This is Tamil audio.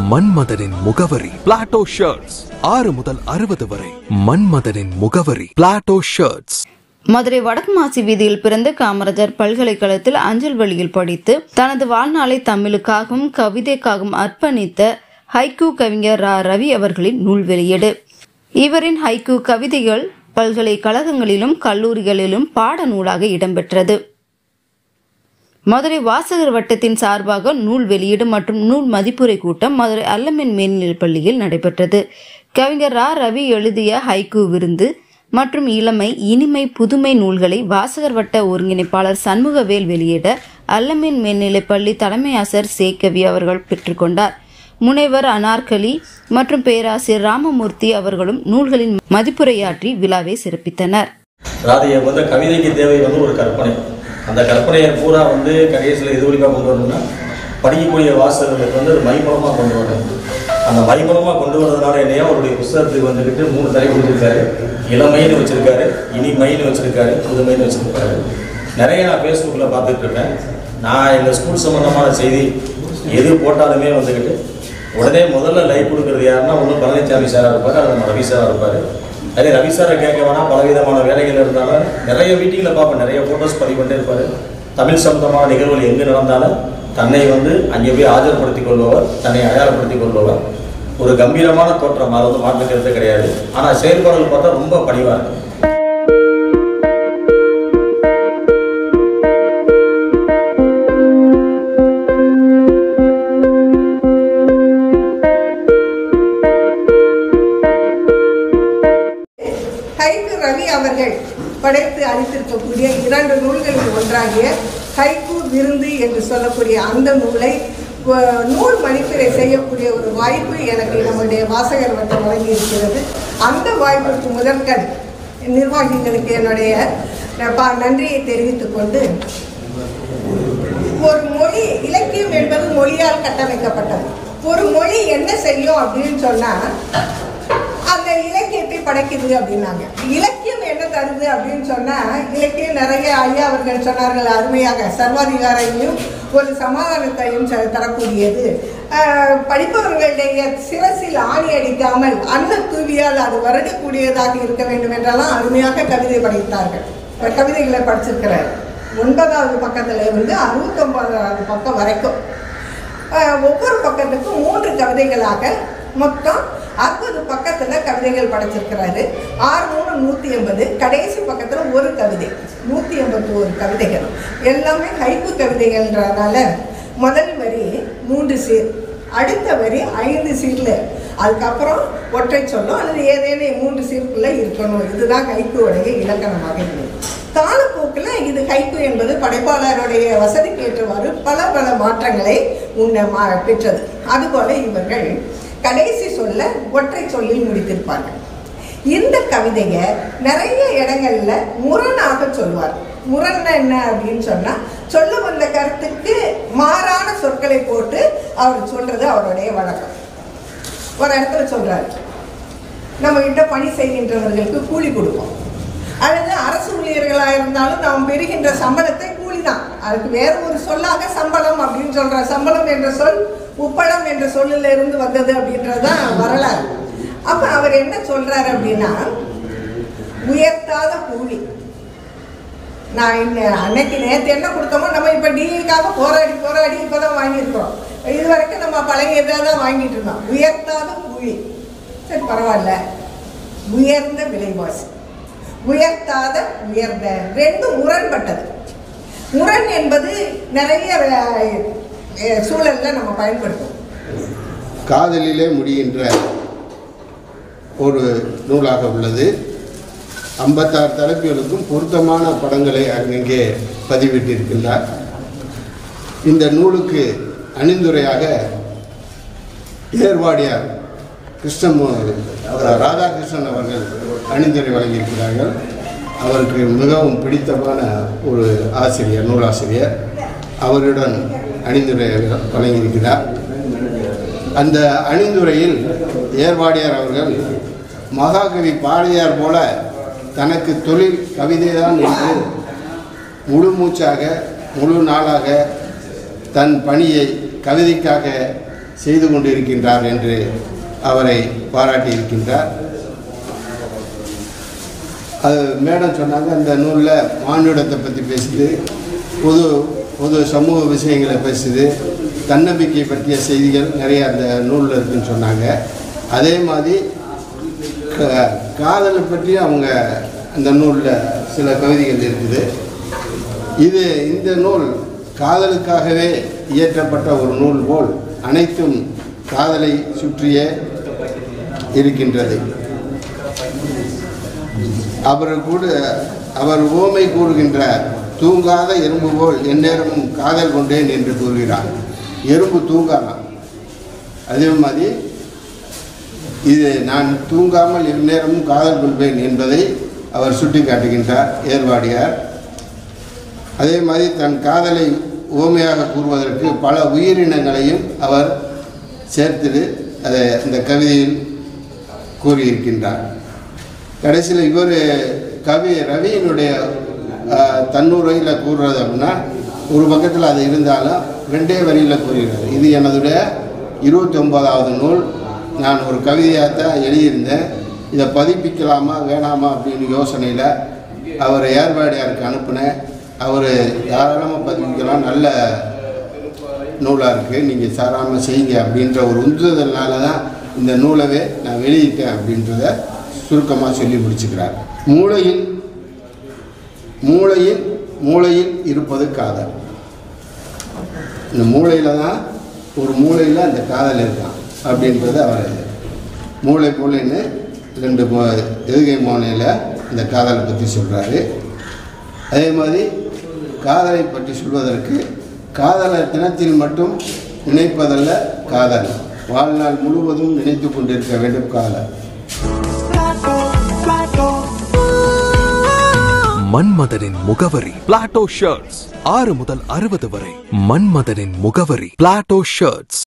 மன்மதனின் முகவரி பிளாட்டோ ஷர்ட்ஸ் ஆறு முதல் அறுபது வரை மன்மதனின் முகவரி பிளாட்டோ ஷர்ட்ஸ் மதுரை வடக்கு மாசி வீதியில் பிறந்த காமராஜர் பல்கலைக்கழகத்தில் அஞ்சல் வழியில் படித்து தனது வாழ்நாளை தமிழுக்காகவும் கவிதைக்காகவும் அர்ப்பணித்த ஹைக்கூ கவிஞர் ரா ரவி அவர்களின் நூல் வெளியீடு இவரின் ஹைக்கூ கவிதைகள் பல்கலைக்கழகங்களிலும் கல்லூரிகளிலும் பாட நூலாக இடம்பெற்றது மதுரை வாசகர் வட்டத்தின் சார்பாக நூல் வெளியீடு மற்றும் நூல் மதிப்புரை கூட்டம் மதுரை அல்லமின் மேல்நிலைப் பள்ளியில் நடைபெற்றது கவிஞர் ரா ரவி எழுதிய ஹைக்கூ விருந்து மற்றும் இளமை இனிமை புதுமை நூல்களை வாசகர் வட்ட ஒருங்கிணைப்பாளர் சண்முகவேல் வெளியிட அல்லமின் மேல்நிலைப் பள்ளி தலைமை ஆசிரியர் சேகவி அவர்கள் பெற்றுக்கொண்டார் முனைவர் அனார்கலி மற்றும் பேராசிரியர் ராமமூர்த்தி அவர்களும் நூல்களின் மதிப்புரையாற்றி விழாவை சிறப்பித்தனர் அதாவது வந்து கவிதைக்கு தேவை வந்து ஒரு கற்பனை அந்த கற்பனையை பூரா வந்து கடைசியில் எது வழியாக கொண்டு வரணும்னா படிக்கக்கூடிய வாசகர்களுக்கு வந்து ஒரு மைபலமாக கொண்டு வரணும் அந்த மைபலமாக கொண்டு வரதுனால என்னையா அவருடைய புஸ்தகத்துக்கு வந்துக்கிட்டு மூணு தலை கொடுத்துருக்காரு இளமைன்னு வச்சுருக்காரு இனிமைன்னு வச்சுருக்காரு புதுமைன்னு வச்சுருக்காரு நிறைய நான் ஃபேஸ்புக்கில் பார்த்துட்டு இருக்கேன் நான் எங்கள் ஸ்கூல் சம்மந்தமான செய்தி எது போட்டாலுமே வந்துக்கிட்டு உடனே முதல்ல லைக் கொடுக்குறது யாருன்னா ஒன்று பழனிசாமி சாராக இருப்பார் அது நம்ம ரவி சாராக இருப்பார் அதே ரவி சாரை கேட்க வேணாம் பலவிதமான வேலைகள் இருந்தாலும் நிறைய மீட்டிங்கில் பார்ப்பேன் நிறைய ஃபோட்டோஸ் பதிவு பண்ணிட்டே இருப்பார் தமிழ் சம்பந்தமான நிகழ்வுகள் எங்கே நடந்தாலும் தன்னை வந்து அங்கே போய் ஆஜர்படுத்திக் கொள்பவர் தன்னை அடையாளப்படுத்திக் கொள்பவர் ஒரு கம்பீரமான தோற்றம் அதை வந்து மாற்றுக்கிறது கிடையாது ஆனால் செயல்பாடுகள் பார்த்தா ரொம்ப பணிவாக இருக்கும் ஹைக்கு ரவி அவர்கள் படைத்து அளித்திருக்கக்கூடிய இரண்டு நூல்களில் ஒன்றாகிய ஹைக்கு விருந்து என்று சொல்லக்கூடிய அந்த நூலை வ- நூல் மதிப்பீரை செய்யக்கூடிய ஒரு வாய்ப்பு எனக்கு நம்முடைய வாசகர் வட்டம் வழங்கி இருக்கிறது அந்த வாய்ப்பிற்கு முதற்கண் நிர்வாகிகளுக்கு என்னுடைய அஹ், பா- நன்றியை தெரிவித்துக் கொண்டு ஒரு மொழி இலக்கியம் என்பது மொழியால் கட்டமைக்கப்பட்டது ஒரு மொழி என்ன செய்யும் அப்படின்னு சொன்னா அந்த இலக்கியத்தை படைக்குது அப்படின்னாங்க இலக்கியம் என்ன தருது அப்படின்னு சொன்னா இலக்கியம் நிறைய ஐயா அவர்கள் சொன்னார்கள் அருமையாக சர்வாதிகாரையும் ஒரு சமாதானத்தையும் ச- தரக்கூடியது ஆஹ், படிப்பவர்களுடைய சிரசில் ஆணி அடிக்காமல் அன்ன தூவியால் அது வருடக்கூடியதாக இருக்க வேண்டும் என்றெல்லாம் அருமையாக கவிதை படைத்தார்கள் கவிதைகளை படிச்சிருக்கிறார் ஒன்பதாவது பக்கத்துல இருந்து அறுபத்தொன்பதாவது பக்கம் வரைக்கும் ஆஹ், ஒவ்வொரு பக்கத்துக்கும் மூன்று கவிதைகளாக மொத்தம் அறுபது பக்கத்துல கவிதைகள் படைச்சிருக்கிறாரு ஆறு மூணு நூற்றி எண்பது கடைசி பக்கத்துல ஒரு கவிதை நூற்றி எண்பத்தி ஒரு கவிதைகள் எல்லாமே ஹைக்கு கவிதைகள்ன்றதுனால முதல் வரி மூன்று சீர் அடுத்த வரி ஐந்து சீர்ல அதுக்கப்புறம் ஒற்றை சொல்லும் அல்லது ஏதேனும் மூன்று சீர்க்குள்ள இருக்கணும் இதுதான் ஹைக்குவோடைய இலக்கணமாக இருக்குது காலப்போக்கில் இது ஹைக்கு என்பது படைப்பாளருடைய வசதிக்கு ஏற்றவாறு பல பல மாற்றங்களை உன்ன மா பெற்றது அதுபோல இவர்கள் கடைசி சொல்ல ஒற்றை சொல்லில் முடித்திருப்பார்கள் இந்த கவிதையை நிறைய இடங்கள்ல முரணாக சொல்வார் முரண் என்ன அப்படின்னு சொன்னா சொல்ல வந்த கருத்துக்கு மாறான சொற்களை போட்டு அவர் சொல்றது அவருடைய வழக்கம் ஒரு இடத்துல சொல்றாரு நம்ம கிட்ட பணி செய்கின்றவர்களுக்கு கூலி கொடுப்போம் அல்லது அரசு ஊழியர்களாக இருந்தாலும் நாம் பெறுகின்ற சம்பளத்தை கூலி தான் அதுக்கு வேற ஒரு சொல்லாக சம்பளம் அப்படின்னு சொல்ற சம்பளம் என்ற சொல் உப்பளம் என்ற சொல்லில் இருந்து வந்தது அப்படின்றது தான் வரலாறு அப்ப அவர் என்ன சொல்றாரு அப்படின்னா உயர்த்தாத கூலி நான் இன்ன அன்னைக்கு நேற்று என்ன கொடுத்தோமோ நம்ம இப்போ டிஏக்காக போராடி போராடி இப்போ தான் வாங்கியிருக்கோம் இது வரைக்கும் நம்ம பழைய இதாக தான் வாங்கிட்டு இருந்தோம் உயர்த்தாத கூலி சரி பரவாயில்ல உயர்ந்த விலைவாசி உயர்த்தாத உயர்ந்த ரெண்டும் முரண்பட்டது முரண் என்பது நிறைய அஹ், அஹ், சூழல்ல நம்ம பயன்படுத்துவோம் காதலிலே முடிகின்ற ஒரு நூலாக உள்ளது ஐம்பத்தாறு தலைப்புகளுக்கும் பொருத்தமான படங்களை அங்கே பதிவிட்டிருக்கின்றார் இந்த நூலுக்கு அணிந்துரையாக ஏர்வாடியார் கிருஷ்ணமோ ராதாகிருஷ்ணன் அவர்கள் அணிந்துரை வழங்கியிருக்கிறார்கள் அவருக்கு மிகவும் பிடித்தமான ஒரு ஆசிரியர் நூலாசிரியர் அவருடன் அணிந்துரை வழங்கியிருக்கிறார் அந்த அணிந்துரையில் ஏர்வாடியார் அவர்கள் மகாகவி பாரதியார் போல தனக்கு தொழில் கவிதைதான் என்று முழு மூச்சாக முழு நாளாக தன் பணியை கவிதைக்காக செய்து கொண்டிருக்கின்றார் என்று அவரை பாராட்டியிருக்கின்றார் அது மேடம் சொன்னாங்க அந்த நூலில் மானுடத்தை பற்றி பேசுது பொது பொது சமூக விஷயங்களை பேசுது தன்னம்பிக்கை பற்றிய செய்திகள் நிறைய அந்த நூலில் இருக்குன்னு சொன்னாங்க அதே மாதிரி க- காதலை பற்றி அவங்க அந்த நூலில் சில கவிதைகள் இருக்குது இது இந்த நூல் காதலுக்காகவே இயற்றப்பட்ட ஒரு நூல் போல் அனைத்தும் காதலை சுற்றியே இருக்கின்றது அவர் கூட அவர் ஓமை கூறுகின்ற தூங்காத எறும்பு போல் எந்நேரமும் காதல் கொண்டேன் என்று கூறுகிறார் எறும்பு தூங்காதான் அதே மாதிரி இது நான் தூங்காமல் எந்நேரமும் காதல் கொள்வேன் என்பதை அவர் சுட்டி காட்டுகின்றார் ஏர்வாடியார் அதே மாதிரி தன் காதலை ஓமையாக கூறுவதற்கு பல உயிரினங்களையும் அவர் சேர்த்து அதை இந்த கவிதையில் கூறியிருக்கின்றார் கடைசியில் இவர் கவி ரவியினுடைய ஆஹ், தன்னுரையில் கூறுறது அப்படின்னா ஒரு பக்கத்தில் அது இருந்தாலும் ரெண்டே வரியில் கூறுகிறார் இது எனதுடைய இருபத்தி ஒன்பதாவது நூல் நான் ஒரு கவிதையாக தான் எழுதியிருந்தேன் இதை பதிப்பிக்கலாமா வேணாமா அப்படின்னு யோசனையில் அவர் ஏர்வாடியாருக்கு அனுப்புனேன் அவர் தாராளமாக பதிப்பிக்கலாம் நல்ல நூலாக இருக்குது நீங்கள் சாராமல் செய்யுங்க அப்படின்ற ஒரு உந்துதல்னால தான் இந்த நூலவே நான் வெளியிட்டேன் அப்படின்றத சுருக்கமாக சொல்லி முடிச்சுக்கிறார் மூளையில் மூளையில் மூளையில் இருப்பது காதல் இந்த மூளையில் தான் ஒரு மூளையில் அந்த காதல் இருக்கான் அப்படின்றது அவர் மூளை மூளைன்னு ரெண்டு மோ- எதுகை மோனையில் இந்த காதலை பற்றி சொல்கிறாரு அதே மாதிரி காதலை பற்றி சொல்வதற்கு காதலர் தினத்தில் மட்டும் நினைப்பதல்ல காதல் வாழ்நாள் முழுவதும் நினைத்து கொண்டிருக்க வேண்டும் காதல் மன்மதனின் முகவரி பிளாட்டோ ஷர்ட்ஸ் ஆறு முதல் அறுபது வரை மன்மதனின் முகவரி பிளாட்டோ ஷர்ட்ஸ்